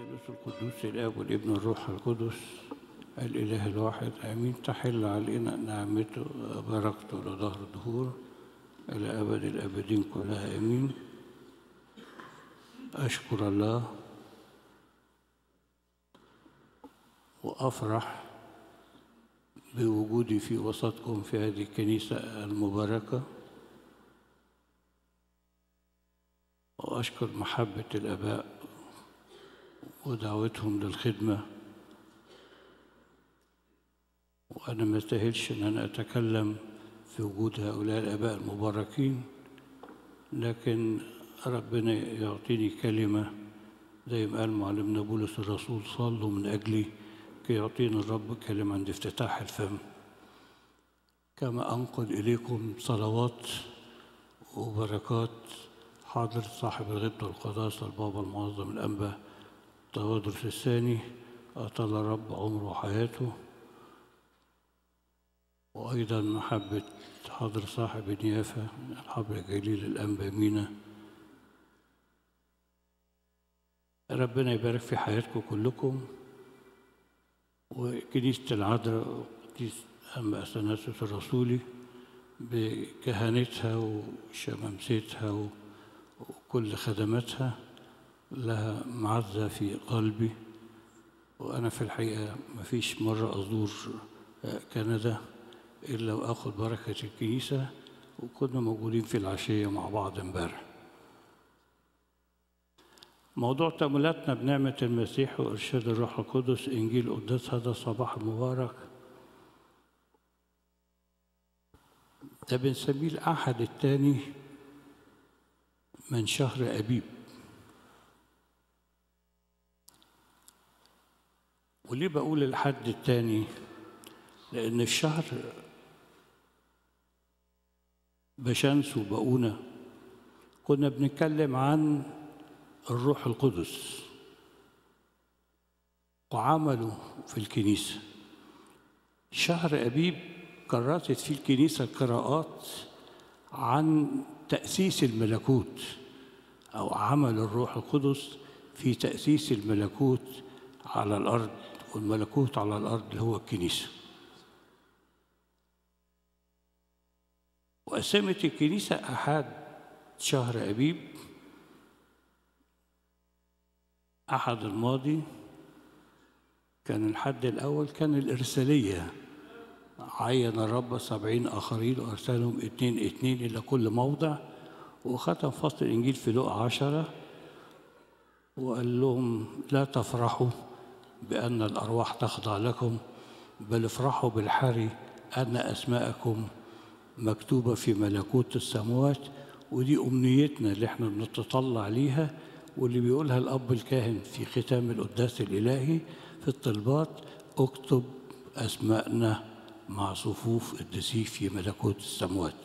الثالوث القدوس الاب والابن والروح القدس الاله الواحد امين تحل علينا نعمته وبركته لظهر الدهور الى ابد الابدين كلها امين اشكر الله وافرح بوجودي في وسطكم في هذه الكنيسه المباركه واشكر محبه الاباء ودعوتهم للخدمة وأنا ما استاهلش أن أنا أتكلم في وجود هؤلاء الآباء المباركين لكن ربنا يعطيني كلمة زي ما قال معلمنا بولس الرسول صلوا من أجلي كي يعطينا الرب كلمة عند افتتاح الفم كما أنقل إليكم صلوات وبركات حاضر صاحب الغبطة والقداسة البابا المعظم الأنبا تودرس الثاني أطال الرب عمره وحياته وأيضا محبة حضر صاحب النيافة الحبر الجليل الأنبا مينا ربنا يبارك في حياتكم كلكم وكنيسة العذراء وكنيسة أنبا أثناسوس الرسولي بكهنتها وشمامستها وكل خدماتها لها معزة في قلبي وأنا في الحقيقة ما فيش مرة أزور كندا إلا وآخذ بركة الكنيسة وكنا موجودين في العشية مع بعض امبارح موضوع تأملاتنا بنعمة المسيح وإرشاد الروح القدس إنجيل قداس هذا الصباح المبارك ده بنسميه الأحد الثاني من شهر أبيب وليه بقول الحد التاني لأن الشهر بشمس وبقونة كنا بنتكلم عن الروح القدس وعمله في الكنيسة شهر أبيب كررت فيه الكنيسة القراءات عن تأسيس الملكوت أو عمل الروح القدس في تأسيس الملكوت على الأرض والملكوت على الأرض اللي هو الكنيسة وقسمت الكنيسة أحد شهر أبيب أحد الماضي كان الحد الأول كان الإرسالية عين الرب سبعين آخرين وأرسلهم اتنين اتنين إلى كل موضع وختم فصل الإنجيل في لقى عشرة وقال لهم لا تفرحوا بأن الأرواح تخضع لكم بل افرحوا بالحري أن أسماءكم مكتوبة في ملكوت السماوات ودي أمنيتنا اللي احنا بنتطلع ليها واللي بيقولها الأب الكاهن في ختام القداس الإلهي في الطلبات اكتب أسماءنا مع صفوف الدسيف في ملكوت السماوات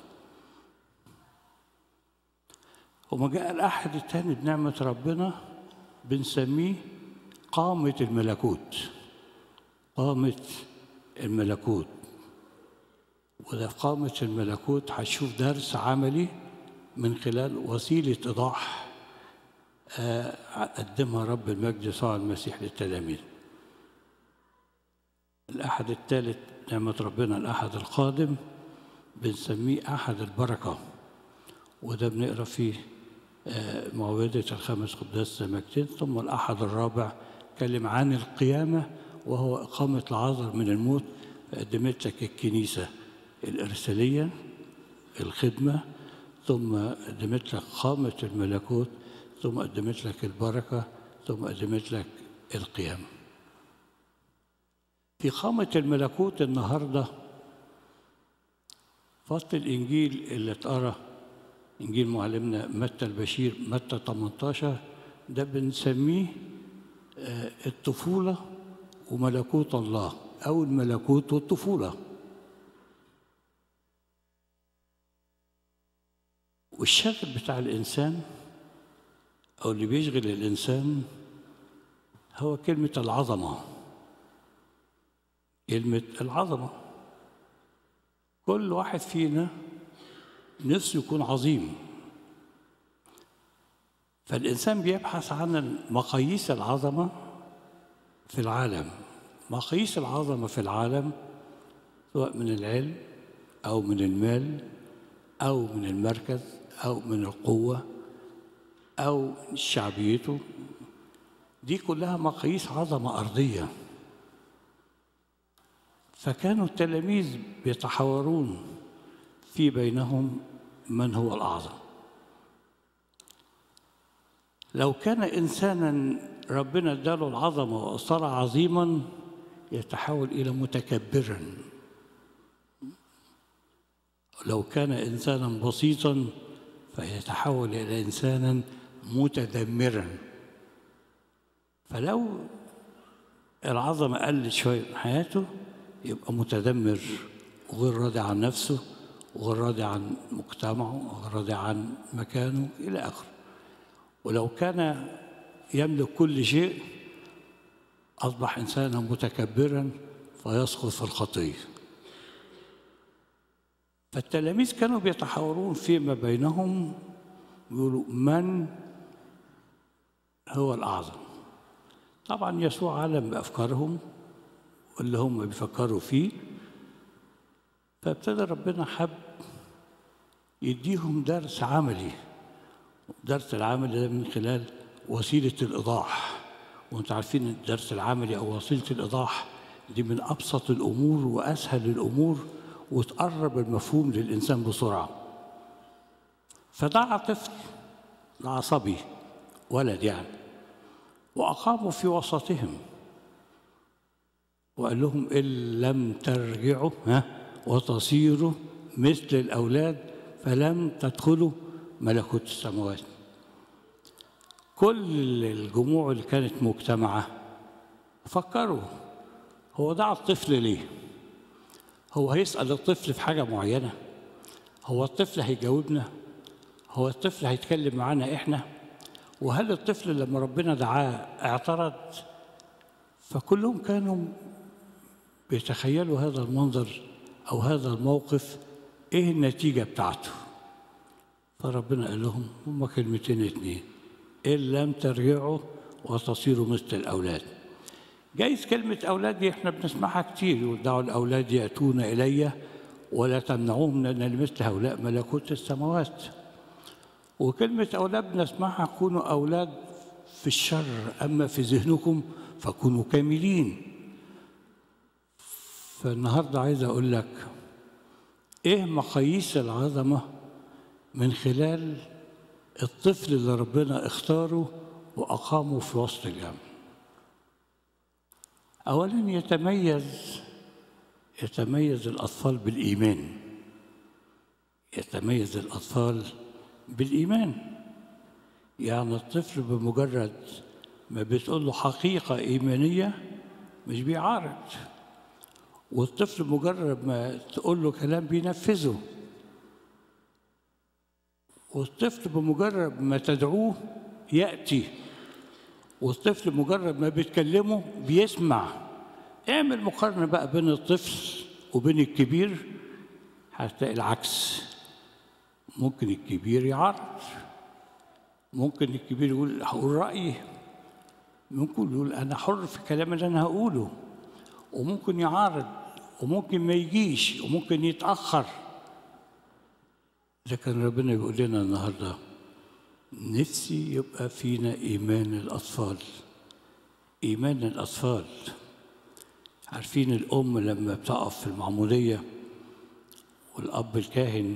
وما جاء الأحد الثاني بنعمة ربنا بنسميه قامة الملكوت قامة الملكوت وده في قامة الملكوت هتشوف درس عملي من خلال وسيلة إيضاح قدمها رب المجد يسوع المسيح للتلاميذ الأحد الثالث نعمة ربنا الأحد القادم بنسميه أحد البركة وده بنقرا فيه معوذة الخمس قداس سمكتين ثم الأحد الرابع اتكلم عن القيامة وهو إقامة العذر من الموت قدمت لك الكنيسة الإرسالية الخدمة ثم قدمت لك قامة الملكوت ثم قدمت لك البركة ثم قدمت لك القيامة في قامة الملكوت النهاردة فصل الإنجيل اللي اتقرا إنجيل معلمنا متى البشير متى 18 ده بنسميه الطفولة وملكوت الله أو الملكوت والطفولة والشغل بتاع الإنسان أو اللي بيشغل الإنسان هو كلمة العظمة كلمة العظمة كل واحد فينا نفسه يكون عظيم فالإنسان بيبحث عن مقاييس العظمة في العالم مقاييس العظمة في العالم سواء من العلم أو من المال أو من المركز أو من القوة أو شعبيته دي كلها مقاييس عظمة أرضية فكانوا التلاميذ بيتحاورون في بينهم من هو الأعظم لو كان إنسانا ربنا اداله العظمة وصار عظيما يتحول إلى متكبرا لو كان إنسانا بسيطا فيتحول إلى إنسانا متدمرا فلو العظمة قلت شوية من حياته يبقى متدمر وغير راضي عن نفسه وغير راضي عن مجتمعه وغير راضي عن مكانه إلى آخره ولو كان يملك كل شيء أصبح إنسانا متكبرا فيسقط في الخطية فالتلاميذ كانوا بيتحاورون فيما بينهم يقولوا من هو الأعظم طبعا يسوع علم بأفكارهم واللي هم بيفكروا فيه فابتدى ربنا حب يديهم درس عملي الدرس العملي ده من خلال وسيلة الإيضاح وانتم عارفين الدرس العملي أو وسيلة الإيضاح دي من أبسط الأمور وأسهل الأمور وتقرب المفهوم للإنسان بسرعة فدعا طفل دعا صبي ولد يعني وأقاموا في وسطهم وقال لهم إن لم ترجعوا ها وتصيروا مثل الأولاد فلم تدخلوا ملكوت السماوات كل الجموع اللي كانت مجتمعة فكروا هو دعا الطفل ليه هو هيسأل الطفل في حاجة معينة هو الطفل هيجاوبنا هو الطفل هيتكلم معانا إحنا وهل الطفل لما ربنا دعاه اعترض فكلهم كانوا بيتخيلوا هذا المنظر أو هذا الموقف إيه النتيجة بتاعته فربنا قال لهم هما كلمتين اتنين إن لم ترجعوا وتصيروا مثل الأولاد جايز كلمة أولاد دي إحنا بنسمعها كتير يدعوا الأولاد يأتون إلي ولا تمنعوهم من أن مثل هؤلاء ملكوت السماوات وكلمة أولاد بنسمعها كونوا أولاد في الشر أما في ذهنكم فكونوا كاملين فالنهاردة عايز أقول لك إيه مقاييس العظمة من خلال الطفل اللي ربنا اختاره وأقامه في وسط الجمع أولا يتميز يتميز الأطفال بالإيمان يتميز الأطفال بالإيمان يعني الطفل بمجرد ما بتقول له حقيقة إيمانية مش بيعارض والطفل مجرد ما تقول له كلام بينفذه والطفل بمجرد ما تدعوه يأتي والطفل مجرد ما بتكلمه بيسمع اعمل مقارنة بقى بين الطفل وبين الكبير هتلاقي العكس ممكن الكبير يعرض ممكن الكبير يقول هقول رأيي ممكن يقول أنا حر في الكلام اللي أنا هقوله وممكن يعارض وممكن ما يجيش وممكن يتأخر لكن ربنا بيقول لنا النهارده نفسي يبقى فينا إيمان الأطفال إيمان الأطفال عارفين الأم لما بتقف في المعمودية والأب الكاهن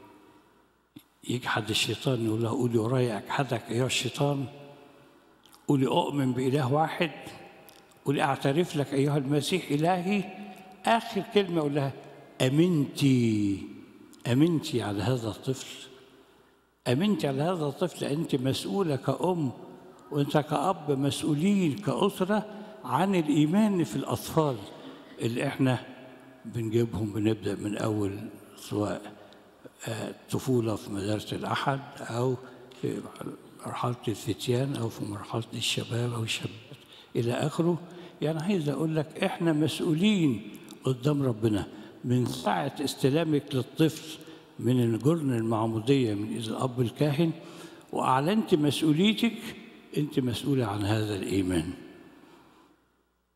يجحد الشيطان يقول لها قولي ورايا أجحدك أيها الشيطان قولي أؤمن بإله واحد قولي أعترف لك أيها المسيح إلهي آخر كلمة أقول لها أمنتي أمنتي على هذا الطفل أمنتي على هذا الطفل أنت مسؤولة كأم وأنت كأب مسؤولين كأسرة عن الإيمان في الأطفال اللي إحنا بنجيبهم بنبدأ من أول سواء طفولة في مدارس الأحد أو في مرحلة الفتيان أو في مرحلة الشباب أو الشابات إلى آخره يعني عايز أقول لك إحنا مسؤولين قدام ربنا من ساعة استلامك للطفل من الجرن المعمودية من إذ الأب الكاهن وأعلنت مسؤوليتك أنت مسؤولة عن هذا الإيمان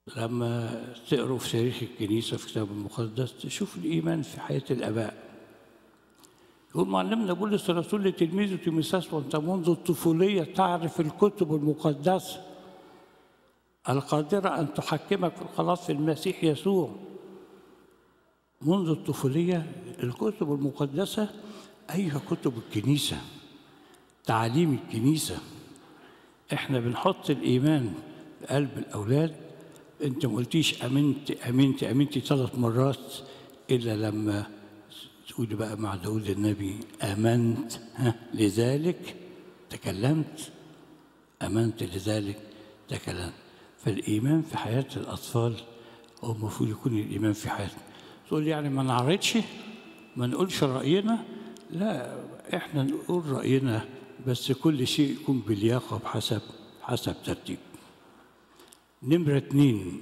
لما تقروا في تاريخ الكنيسة في الكتاب المقدس تشوف الإيمان في حياة الآباء يقول معلمنا بولس الرسول لتلميذه تيموثاوس وانت منذ الطفوليه تعرف الكتب المقدسه القادره ان تحكمك في الخلاص في المسيح يسوع منذ الطفوليه الكتب المقدسه ايها كتب الكنيسه تعاليم الكنيسه احنا بنحط الايمان في قلب الاولاد انت ما قلتيش امنت امنت امنتي ثلاث مرات الا لما تقولي بقى مع داود النبي امنت ها لذلك تكلمت امنت لذلك تكلمت فالايمان في حياه الاطفال هو المفروض يكون الايمان في حياتنا تقول يعني ما نعرضش ما نقولش راينا لا احنا نقول راينا بس كل شيء يكون بلياقه بحسب حسب ترتيب نمرة اتنين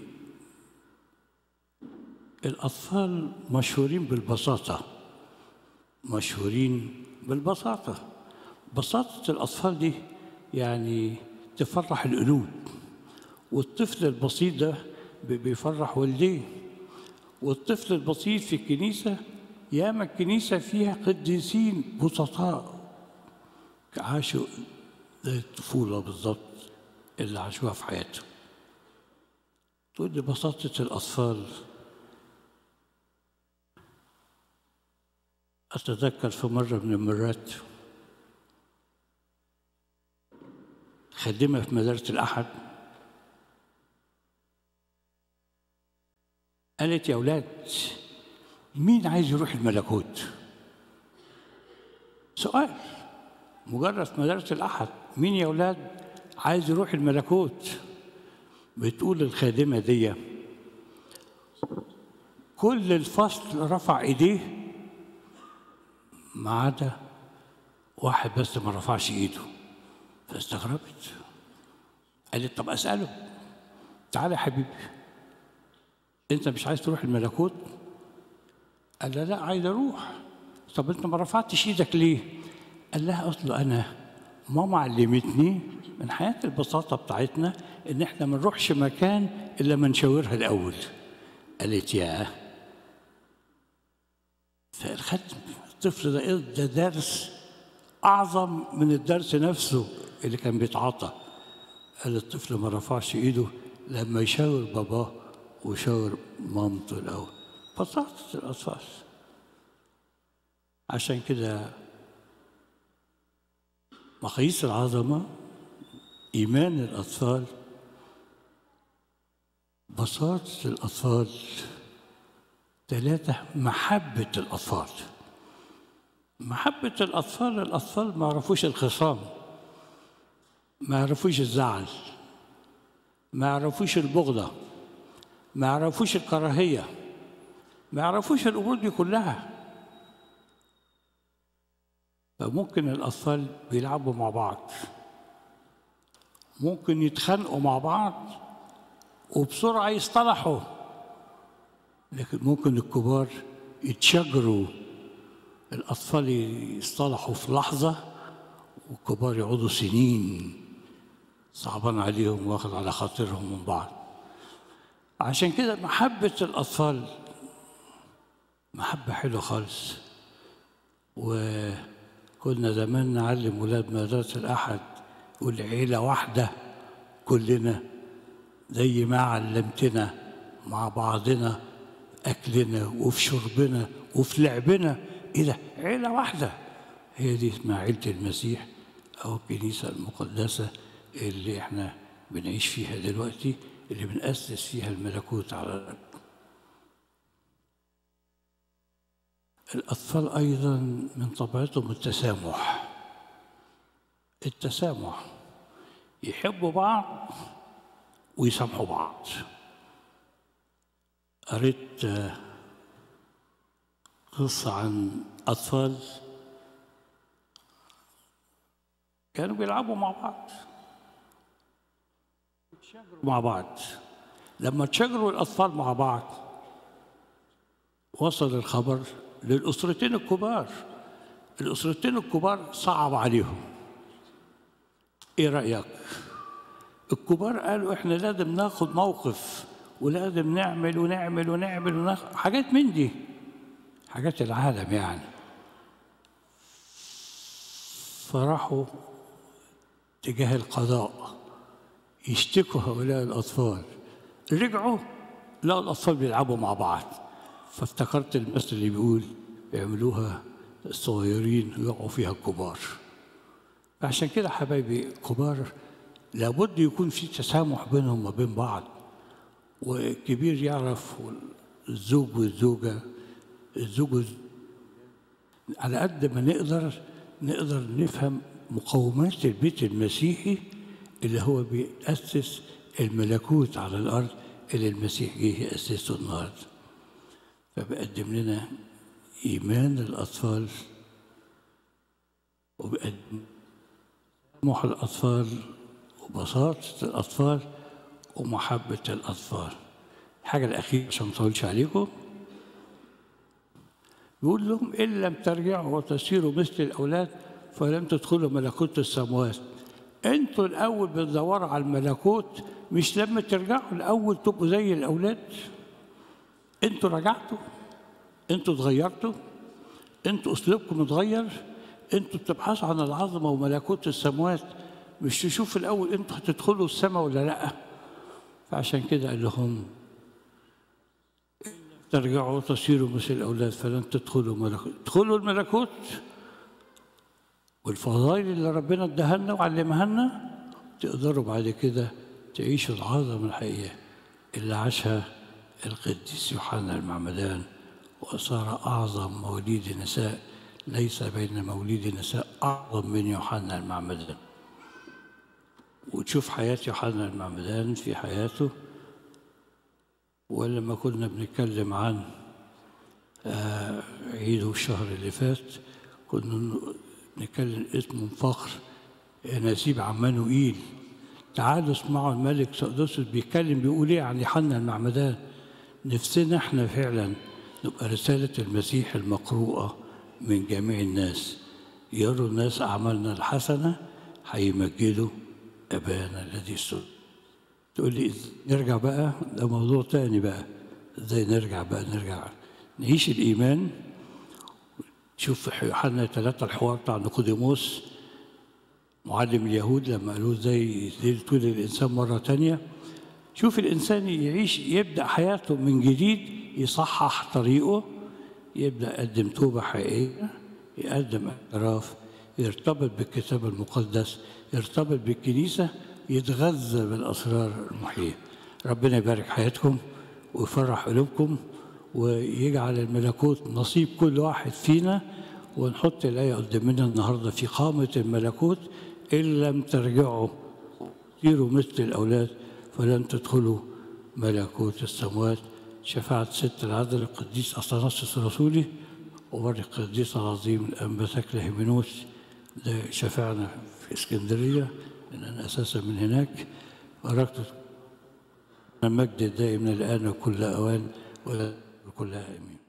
الأطفال مشهورين بالبساطة مشهورين بالبساطة بساطة الأطفال دي يعني تفرح القلوب والطفل البسيط ده بي- بيفرح والديه والطفل البسيط في الكنيسة ياما الكنيسة فيها قديسين بسطاء عاشوا زي الطفولة بالظبط اللي عاشوها في حياتهم تقول لي بساطة الأطفال أتذكر في مرة من المرات خادمة في مدارس الأحد قالت يا أولاد مين عايز يروح الملكوت؟ سؤال مجرد في مدارس الأحد مين يا أولاد عايز يروح الملكوت؟ بتقول الخادمة دي كل الفصل رفع ايديه ما عدا واحد بس ما رفعش ايده فاستغربت قالت طب اساله تعالى يا حبيبي انت مش عايز تروح الملكوت قال لها لا عايز اروح طب انت ما رفعتش ايدك ليه قال لها اصل انا ماما علمتني من حياه البساطه بتاعتنا ان احنا ما نروحش مكان الا ما نشاورها الاول قالت ياه فالختم الطفل ده إيه؟ ده درس اعظم من الدرس نفسه اللي كان بيتعاطى قال الطفل ما رفعش ايده لما يشاور باباه ويشاور مامته الاول بساطه الاطفال عشان كده مقاييس العظمه ايمان الاطفال بساطه الاطفال ثلاثه محبه الاطفال محبه الاطفال الاطفال ما يعرفوش الخصام ما يعرفوش الزعل ما يعرفوش البغضه ما يعرفوش الكراهيه ما يعرفوش الامور دي كلها فممكن الأطفال بيلعبوا مع بعض ممكن يتخانقوا مع بعض وبسرعة يصطلحوا لكن ممكن الكبار يتشجروا الأطفال يصطلحوا في لحظة والكبار يقعدوا سنين صعبان عليهم واخد على خاطرهم من بعض عشان كده محبة الأطفال محبة حلوة خالص وكنا زمان نعلم ولاد مدرسة الأحد والعيلة واحدة كلنا زي ما علمتنا مع بعضنا أكلنا وفي شربنا وفي لعبنا إيه ده عيلة واحدة هي دي اسمها عيلة المسيح أو الكنيسة المقدسة اللي احنا بنعيش فيها دلوقتي اللي بنأسس فيها الملكوت على الأرض الأطفال أيضا من طبيعتهم التسامح التسامح يحبوا بعض ويسامحوا بعض قريت آه، قصة عن أطفال كانوا بيلعبوا مع بعض يتشاجروا مع بعض لما تشاجروا الأطفال مع بعض وصل الخبر للأسرتين الكبار الأسرتين الكبار صعب عليهم إيه رأيك؟ الكبار قالوا إحنا لازم ناخد موقف ولازم نعمل ونعمل ونعمل ونخ... حاجات من دي حاجات العالم يعني فراحوا تجاه القضاء يشتكوا هؤلاء الأطفال رجعوا لقوا الأطفال بيلعبوا مع بعض فافتكرت المثل اللي بيقول يعملوها الصغيرين ويقعوا فيها الكبار عشان كده حبايبي كبار لابد يكون في تسامح بينهم وبين بعض والكبير يعرف الزوج والزوجة الزوج والز- على قد ما نقدر نقدر نفهم مقومات البيت المسيحي اللي هو بيأسس الملكوت على الأرض اللي المسيح جه يأسسه النهارده فبقدم لنا إيمان الأطفال وبقدم طموح الأطفال وبساطة الأطفال ومحبة الأطفال الحاجة الأخيرة عشان ما أطولش عليكم بيقول لهم إن لم ترجعوا وتصيروا مثل الأولاد فلن تدخلوا ملكوت السماوات أنتوا الأول بتدوروا على الملكوت مش لما ترجعوا الأول تبقوا زي الأولاد أنتوا رجعتوا أنتوا اتغيرتوا أنتوا أسلوبكم اتغير أنتوا بتبحثوا عن العظمة وملكوت السماوات مش تشوفوا الأول أنتوا هتدخلوا السماء ولا لأ فعشان كده قال لهم ترجعوا تصيروا مثل الأولاد فلن تدخلوا ملكوت ادخلوا الملكوت والفضائل اللي ربنا اداها لنا وعلمها لنا تقدروا بعد كده تعيشوا العظمة الحقيقية اللي عاشها القديس يوحنا المعمدان وصار أعظم مواليد نساء ليس بين موليد نساء أعظم من يوحنا المعمدان وتشوف حياة يوحنا المعمدان في حياته ولما كنا بنتكلم عن آه، عيده الشهر اللي فات كنا نتكلم اسمه فخر نسيب عمانوئيل تعالوا اسمعوا الملك سقدوس بيتكلم بيقول ايه عن يوحنا المعمدان نفسنا احنا فعلا نبقى رسالة المسيح المقروءة من جميع الناس يروا الناس أعمالنا الحسنة هيمجدوا أبانا الذي السر تقول لي إز- نرجع بقى ده موضوع تاني بقى ازاي نرجع بقى نرجع نعيش الإيمان شوف في يوحنا ثلاثة الحوار بتاع نيقوديموس معلم اليهود لما قالوا ازاي يتولد الإنسان مرة تانية شوف الإنسان يعيش يبدأ حياته من جديد يصحح طريقه يبدأ يقدم توبة حقيقية يقدم اعتراف يرتبط بالكتاب المقدس يرتبط بالكنيسة يتغذى بالأسرار المحيية ربنا يبارك حياتكم ويفرح قلوبكم ويجعل الملكوت نصيب كل واحد فينا ونحط الآية قدامنا النهاردة في قامة الملكوت إن لم ترجعوا سيروا مثل الأولاد فلن تدخلوا ملكوت السماوات شفاعة ست العدل القديس أثناسيوس الرسولي وبرك القديس العظيم الأنبا ثكل هيمنوس ده شفعنا في اسكندرية لأن أنا أساسا من هناك باركت المجد الدائم من الآن وكل أوان وكل آمين